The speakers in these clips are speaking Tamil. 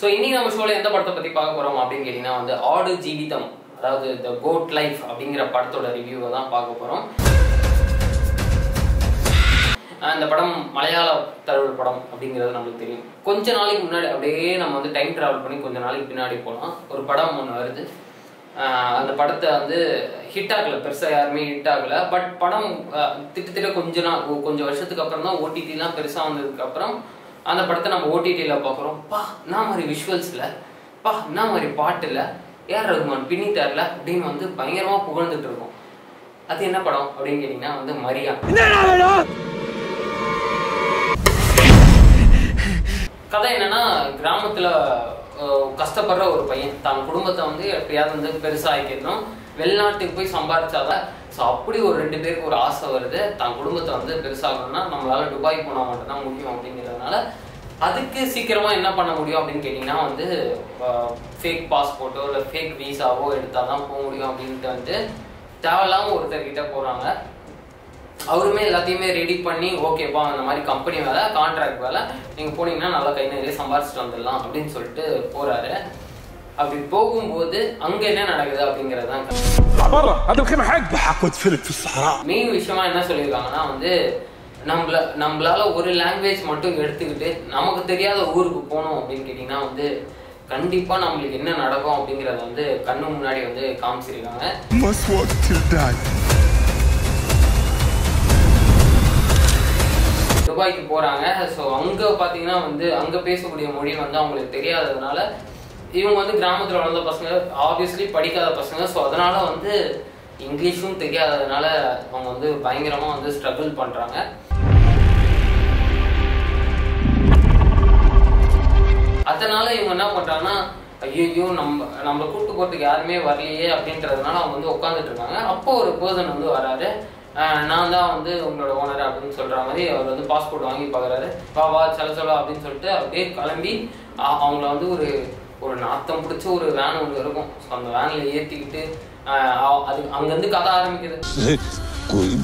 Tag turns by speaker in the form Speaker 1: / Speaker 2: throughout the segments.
Speaker 1: ஸோ இன்னைக்கு நம்ம ஷோல எந்த படத்தை பத்தி பார்க்க போறோம் அப்படின்னு கேட்டீங்கன்னா வந்து ஆடு ஜீவிதம் அதாவது த கோட் லைஃப் அப்படிங்கிற படத்தோட ரிவ்யூவை தான் பார்க்க போறோம் ஆஹ் இந்த படம் மலையாள தழுவல் படம் அப்படிங்கிறது நம்மளுக்கு தெரியும் கொஞ்ச நாளைக்கு முன்னாடி அப்படியே நம்ம வந்து டைம் டிராவல் பண்ணி கொஞ்ச நாளைக்கு பின்னாடி போகலாம் ஒரு படம் ஒன்று வருது ஆஹ் அந்த படத்தை வந்து ஹிட் ஆகல பெருசா யாருமே ஹிட் ஆகல பட் படம் ஆஹ் திட்டத்திட்ட கொஞ்ச நாள் ஒ- கொஞ்சம் வருஷத்துக்கு அப்புறம் தான் ஓடிடிலாம் பெருசா வந்ததுக்கு அப்புறம் அந்த படத்தை நம்ம ஓடிடியில பார்க்குறோம் பா என்ன மாதிரி விஷுவல்ஸ்ல பா என்ன மாதிரி பாட்டுல ஏஆர் ரகுமான் பின்னிட்டார்ல அப்படின்னு வந்து பயங்கரமா புகழ்ந்துட்டு இருக்கோம் அது என்ன படம் அப்படின்னு கேட்டீங்கன்னா வந்து மரியா கதை என்னன்னா கிராமத்துல அஹ், கஷ்டப்படுற ஒரு பையன் தான் குடும்பத்தை வந்து எப்படியாவது வந்து பெருசாகிக்கணும் வெளிநாட்டுக்கு போய் சம்பாதிச்சாதான் ஸோ அப்படி ஒரு ரெண்டு பேருக்கு ஒரு ஆசை வருது தான் குடும்பத்தை வந்து பெருசாகணும்னா நம்மளால துபாய் போனால் மட்டும்தான் முடியும் அப்படிங்கிறதுனால அதுக்கு சீக்கிரமா என்ன பண்ண முடியும் அப்படின்னு கேட்டிங்கன்னா வந்து ஃபேக் பாஸ்போர்ட்டோ இல்லை ஃபேக் வீசாவோ எடுத்தால் தான் போக முடியும் அப்படின்ட்டு வந்து தேவையில்லாம ஒருத்தர்கிட்ட போறாங்க அவருமே எல்லாத்தையுமே ரெடி பண்ணி ஓகேப்பா அந்த மாதிரி கம்பெனி வேலை கான்ட்ராக்ட் வேலை நீங்கள் போனீங்கன்னா நல்லா கை நிறைய சம்பாரிச்சிட்டு வந்துடலாம் அப்படின்னு சொல்லிட்டு போறாரு அப்படி போகும்போது அங்க என்ன நடக்குது அப்படிங்கிறது தான்
Speaker 2: برا هذا الخيمة حق بحق وتفلت في الصحراء
Speaker 1: மெயின் விஷயமா என்ன சொல்லியிருக்காங்கன்னா வந்து நம்மள நம்மளால ஒரு லாங்குவேஜ் மட்டும் எடுத்துக்கிட்டு நமக்கு தெரியாத ஊருக்கு போகணும் அப்படின்னு கேட்டிங்கன்னா வந்து கண்டிப்பா நம்மளுக்கு என்ன நடக்கும் அப்படிங்கறத வந்து கண்ணு முன்னாடி வந்து காமிச்சிருக்காங்க
Speaker 2: Must walk till die
Speaker 1: துபாய்க்கு போறாங்க ஸோ அங்க பாத்தீங்கன்னா வந்து அங்க பேசக்கூடிய மொழி வந்து அவங்களுக்கு தெரியாததுனால இவங்க வந்து கிராமத்துல வளர்ந்த பசங்க ஆப்வியஸ்லி படிக்காத பசங்க ஸோ அதனால வந்து இங்கிலீஷும் தெரியாததுனால அவங்க வந்து பயங்கரமா வந்து ஸ்ட்ரகிள் பண்றாங்க அதனால இவங்க என்ன பண்றாங்கன்னா ஐயோ நம்ம நம்மளை கூட்டு போறதுக்கு யாருமே வரலையே அப்படின்றதுனால அவங்க வந்து உட்காந்துட்டு இருக்காங்க அப்போ ஒரு பர்சன் வந்து வராரு ஆஹ் நான் தான் வந்து உங்களோட ஓனர் அப்படின்னு சொல்ற மாதிரி அவர் வந்து பாஸ்போர்ட் வாங்கி பார்க்குறாரு வா வா செல சொல்ல அப்படின்னு சொல்லிட்டு அப்படியே கிளம்பி ஆஹ் அவங்கள வந்து ஒரு ஒரு நாத்தம் பிடிச்ச ஒரு வேன் ஒன்று இருக்கும் ஸோ அந்த வேனில் ஏற்றிக்கிட்டு அது அங்கேருந்து கதை ஆரம்பிக்குது
Speaker 2: कोई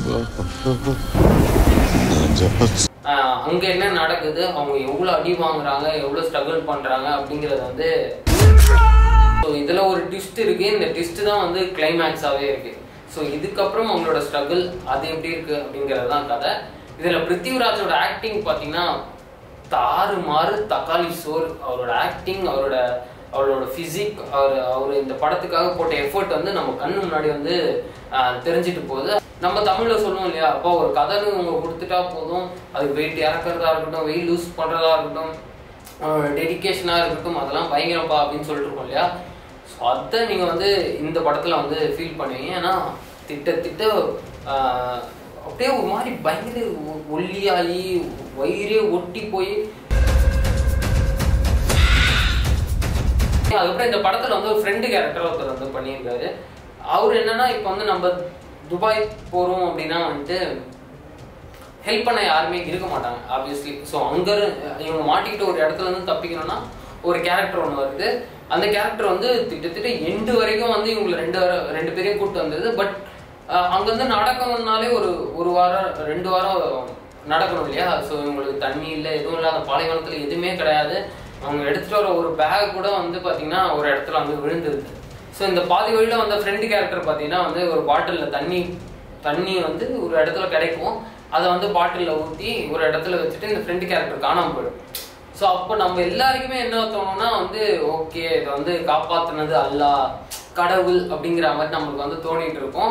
Speaker 1: ஆஹ் அங்க என்ன நடக்குது அவங்க எவ்வளவு அடி வாங்குறாங்க எவ்வளவு ஸ்ட்ரகிள் பண்றாங்க அப்படிங்கறது வந்து ஸோ இதுல ஒரு ட்விஸ்ட் இருக்கு இந்த ட்விஸ்ட் தான் வந்து கிளைமேக்ஸாவே இருக்கு ஸோ இதுக்கப்புறம் அவங்களோட ஸ்ட்ரகிள் அது எப்படி இருக்கு அப்படிங்கிறது தான் கதை இதுல பிருத்திவிராஜோட ஆக்டிங் பாத்தீங்கன்னா தாறு மாறு தக்காளி சோறு அவரோட ஆக்டிங் அவரோட அவரோட பிசிக் அவர் அவர் இந்த படத்துக்காக போட்ட எஃபர்ட் வந்து நம்ம கண்ணு முன்னாடி வந்து ஆஹ், தெரிஞ்சுட்டு போகுது நம்ம தமிழ்ல சொல்லுவோம் இல்லையா அப்போ ஒரு கதைன்னு உங்க கொடுத்துட்டா போதும் அதுக்கு வெயிட் இறக்குறதா இருக்கட்டும் வெயிட் லூஸ் பண்றதா இருக்கட்டும் டெடிகேஷனா இருக்கட்டும் அதெல்லாம் பயங்கரப்பா அப்படின்னு சொல்லிட்டு இருக்கோம் இல்லையா ஸோ அதை நீங்க வந்து இந்த படத்துல வந்து ஃபீல் பண்ணுவீங்க ஏன்னா திட்டத்திட்ட ஆஹ், அப்படியே ஒரு மாதிரி பயங்கர ஒ- ஒல்லியாகி வயிறே ஒட்டி போய் அதுக்கப்புறம் இந்த படத்துல வந்து ஒரு ஃப்ரெண்டு கேரக்டர் ஒருத்தர் வந்து பண்ணியிருக்காரு அவர் என்னன்னா இப்போ வந்து நம்ம துபாய் போறோம் அப்படின்னா வந்துட்டு ஹெல்ப் பண்ண யாருமே இருக்க மாட்டாங்க ஆப்வியஸ்லி ஸோ அங்க இரு- இவங்க மாட்டிக்கிட்டு ஒரு இடத்துல இருந்து தப்பிக்கணும்னா ஒரு கேரக்டர் ஒன்று வருது அந்த கேரக்டர் வந்து திட்டத்தட்ட எண்டு வரைக்கும் வந்து இவங்களை ரெண்டு வாரம் ரெண்டு பேரையும் கூப்பிட்டு வந்தது பட் அங்கேருந்து நடக்கணும்னாலே ஒரு ஒரு வாரம் ரெண்டு வாரம் நடக்கணும் இல்லையா ஸோ இவங்களுக்கு தண்ணி இல்லை எதுவும் இல்லாத பாலைவனத்தில் எதுவுமே கிடையாது அவங்க எடுத்துட்டு வர ஒரு பேக் கூட வந்து பார்த்தீங்கன்னா ஒரு இடத்துல வந்து விழுந்துருது ஸோ இந்த பாதி வழியில் வந்த ஃப்ரெண்டு கேரக்டர் பார்த்தீங்கன்னா வந்து ஒரு பாட்டிலில் தண்ணி தண்ணி வந்து ஒரு இடத்துல கிடைக்கும் அதை வந்து பாட்டிலில் ஊற்றி ஒரு இடத்துல வச்சுட்டு இந்த ஃப்ரெண்டு கேரக்டர் காணாமல் போயிடும் ஸோ அப்போ நம்ம எல்லாருக்குமே என்ன தோணும்னா வந்து ஓகே இதை வந்து காப்பாத்துனது அல்லாஹ் கடவுள் அப்படிங்கிற மாதிரி நம்மளுக்கு வந்து தோணிட்டு இருக்கும்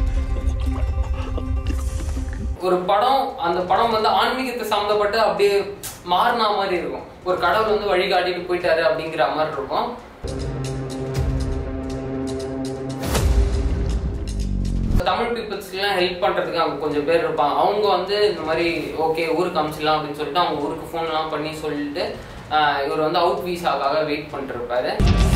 Speaker 1: ஒரு படம் அந்த படம் வந்து ஆன்மீகத்தை சம்மந்தப்பட்டு அப்படியே மாறினா மாதிரி இருக்கும் ஒரு கடவுள் வந்து வழிகாட்டிட்டு போயிட்டாரு அப்படிங்கிற மாதிரி இருக்கும் தமிழ் பீப்புள்ஸ்க்குலாம் ஹெல்ப் பண்றதுக்கு அவங்க கொஞ்சம் பேர் இருப்பாங்க அவங்க வந்து இந்த மாதிரி ஓகே ஊருக்கு அமிச்சிடலாம் அப்படின்னு சொல்லிட்டு அவங்க ஊருக்கு ஃபோன்லாம் பண்ணி சொல்லிட்டு ஆஹ் இவர் வந்து அவுட் வீசாக்காக வெயிட் பண்ணிட்டு இருப்பாரு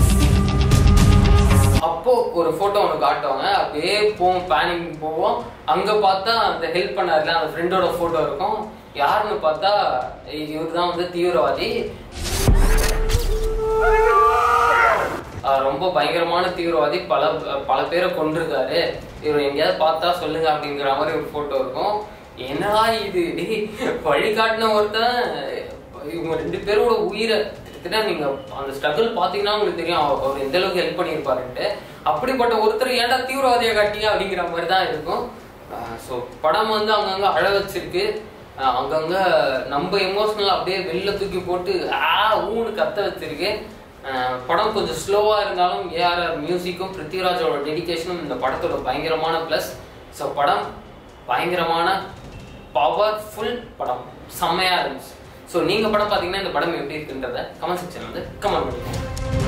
Speaker 1: அப்போ ஒரு போட்டோ ஒன்று காட்டுவாங்க அப்படியே போவோம் பேனிங் போவோம் அங்க பார்த்தா அந்த ஹெல்ப் பண்ணார்ல அந்த ஃப்ரெண்டோட போட்டோ இருக்கும் யாருன்னு பார்த்தா இவர் தான் வந்து தீவிரவாதி ஆஹ் ரொம்ப பயங்கரமான தீவிரவாதி பல பல பேரை கொண்டிருக்காரு இவர் எங்கேயாவது பார்த்தா சொல்லுங்க அப்படிங்கிற மாதிரி ஒரு போட்டோ இருக்கும் என்னடா இது டேய் வழிகாட்டின ஒருத்தன் இவங்க ரெண்டு பேரோட உயிரை கிட்டத்தட்ட நீங்க அந்த ஸ்ட்ரகிள் பாத்தீங்கன்னா உங்களுக்கு தெரியும் அவர் அவர் எந்த அளவுக்கு ஹெல்ப் பண்ணியிருப்பாருன்ட்டு அப்படிப்பட்ட ஒருத்தர் ஏன்டா தீவிரவாதியை காட்டியா அப்படிங்கிற மாதிரி தான் இருக்கும் ஸோ படம் வந்து அங்கங்க அழ வச்சிருக்கு ஆஹ் அங்கங்க நம்ம எமோஷனல் அப்படியே வெளில தூக்கி போட்டு ஆ ஊன்னு கத்த வச்சிருக்கு ஆஹ் படம் கொஞ்சம் ஸ்லோவாக இருந்தாலும் ஏஆர்ஆர் மியூசிக்கும் பிருத்திவிராஜோட டெடிகேஷனும் இந்த படத்தோட பயங்கரமான ப்ளஸ் ஸோ படம் பயங்கரமான பவர்ஃபுல் படம் செம்மையாக இருந்துச்சு ஸோ நீங்கள் படம் பார்த்தீங்கன்னா இந்த படம் எப்படி இருக்குன்றத கமெண்ட் செக்ஷன் வந்து கமெண்ட் பண்ணிக்கோங்க